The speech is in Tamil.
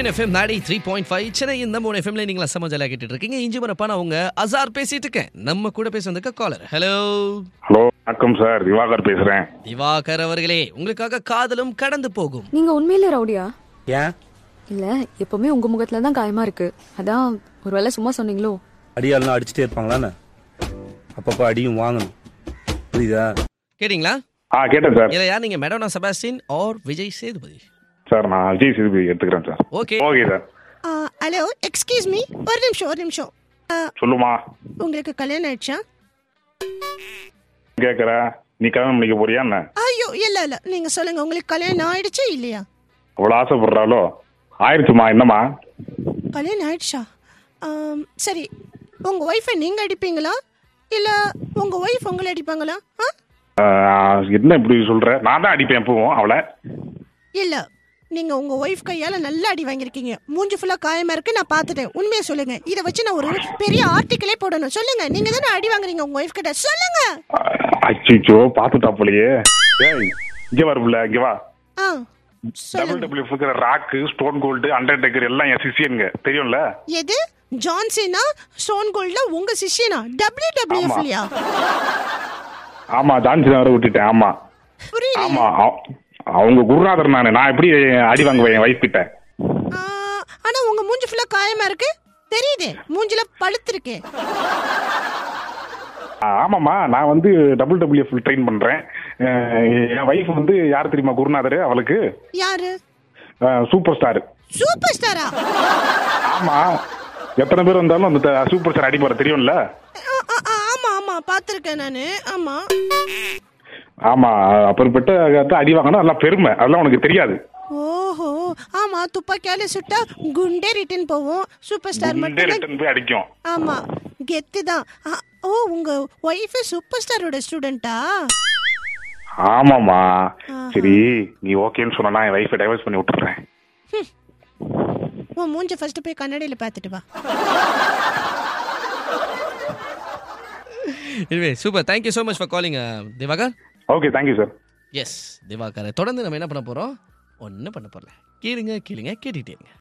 சூரியன் எஃப்எம் நாடி த்ரீ பாயிண்ட் ஃபைவ் சென்னை இந்த மூணு எஃப்எம்ல நீங்களா சமஜலா கேட்டுட்டு இருக்கீங்க இஞ்சி மரப்பா நான் உங்க அசார் பேசிட்டு இருக்கேன் நம்ம கூட பேச வந்திருக்க காலர் ஹலோ ஹலோ வணக்கம் சார் திவாகர் பேசுறேன் திவாகர் அவர்களே உங்களுக்காக காதலும் கடந்து போகும் நீங்க உண்மையிலே ரவுடியா ஏன் இல்ல எப்பவுமே உங்க முகத்துல தான் காயமா இருக்கு அதான் ஒருவேளை சும்மா சொன்னீங்களோ அடியாள்லாம் அடிச்சுட்டே இருப்பாங்களான்னு அப்பப்போ அடியும் வாங்கணும் புரியுதா கேட்டிங்களா ஆ கேட்டேன் சார் இல்ல யார் நீங்க மெடோனா செபாஸ்டின் ஆர் விஜய் சேதுபதி சார் நான் அஜய் சேதுபதி எடுத்துக்கிறேன் sir okay okay sir hello excuse me ஒரு நிமிஷம் ஒரு நிமிஷம் ஆ, சொல்லுமா உங்களுக்கு கல்யாணம் ஆயிடுச்சா கேட்குற நீ கல்யாணம் பண்ணிக்க போறியா என்ன ஐயோ இல்ல இல்ல நீங்க சொல்லுங்க உங்களுக்கு கல்யாணம் ஆயிடுச்சா இல்லையா அவ்வளோ ஆசைப்படுறாளோ ஆயிடுச்சுமா என்னம்மா கல்யாணம் ஆயிடுச்சா ஆம், சரி உங்க ஒய்ஃபை நீங்க அடிப்பீங்களா இல்ல உங்க ஒய்ஃப் உங்களை அடிப்பாங்களா ஆ? ஆ, என்ன இப்படி சொல்ற நான் தான் அடிப்பேன் எப்பவும் அவளை இல்ல நீங்க உங்க ஒய்ஃப் கையால நல்லா அடி வாங்கியிருக்கீங்க மூஞ்சி ஃபுல்லா காயமா இருக்கு நான் பார்த்துட்டேன் உண்மையை சொல்லுங்க இதை வச்சு நான் ஒரு பெரிய ஆர்டிக்கலே போடணும் சொல்லுங்க நீங்க தானே அடி வாங்குறீங்க உங்க ஒய்ஃப் கிட்ட சொல்லுங்க அச்சிச்சோ பார்த்துட்டா போலயே ஏய் இங்கே வரும்ல இங்கே வா ஆ டபுள் சொல்லுங்க டபுள் இருக்கிற ராக்கு ஸ்டோன் கோல்டு அண்டர்டேக்கர் எல்லாம் என் சிசியனுங்க தெரியும்ல எது ஜான்சினா ஸ்டோன் கோல்ட்ல உங்க சிஷ்யனா டபிள்யூ டபிள்யூஎஃப்லயா ஆமா ஜான்சி வர விட்டுட்டேன் ஆமா புரியல ஆமா அவ- அவங்க குருநாதர் நானு நான் எப்படி அடி வாங்குவேன் என் வைஃப் கிட்ட ஆனா உங்க மூஞ்சி ஃபுல்லா காயமா இருக்கு தெரியுதே மூஞ்சில பழுத்து இருக்கு ஆ, ஆமாம்மா நான் வந்து டபுள் டபிள்யூஎஃப் ட்ரெயின் பண்றேன் அஹ், என் வைஃப் வந்து யார் தெரியுமா குருநாதர் அவளுக்கு யாரு சூப்பர் ஸ்டார் சூப்பர் ஸ்டாரா ஆமா எத்தனை பேர் வந்தாலும் அந்த சூப்பர் ஸ்டார் அடிப்பாரு தெரியும்ல ஆமா ஆமா பாத்திருக்கேன் நானு ஆமா ஆமா அப்புறப்பட்ட அடி வாங்கினா அதெல்லாம் பெருமை அதெல்லாம் உனக்கு தெரியாது ஓஹோ ஆமா துப்பாக்கியால சுட்டா குண்டே ரிட்டன் போவோம் சூப்பர் ஸ்டார் குண்டே மட்டும் ரிட்டன் போய் அடிக்கும் ஆமா கெத்து தான் ஓ உங்க ஒய்ஃப் சூப்பர் ஸ்டாரோட ஸ்டூடெண்டா ஆமாம்மா சரி நீ ஓகேன்னு சொன்னா என் வைஃபை டைவர்ஸ் பண்ணி விட்டுறேன் உன் மூஞ்ச ஃபர்ஸ்ட் போய் கண்ணாடியில பார்த்துட்டு வா இதுவே super thank you so much for calling Diwakar okay thank you sir yes Diwakar தொடர்ந்து நம்ம என்ன பண்ண போறோம் ஒன்றும் பண்ண போறல கேளுங்க கேளுங்க கேட்டுட்டே இருங்க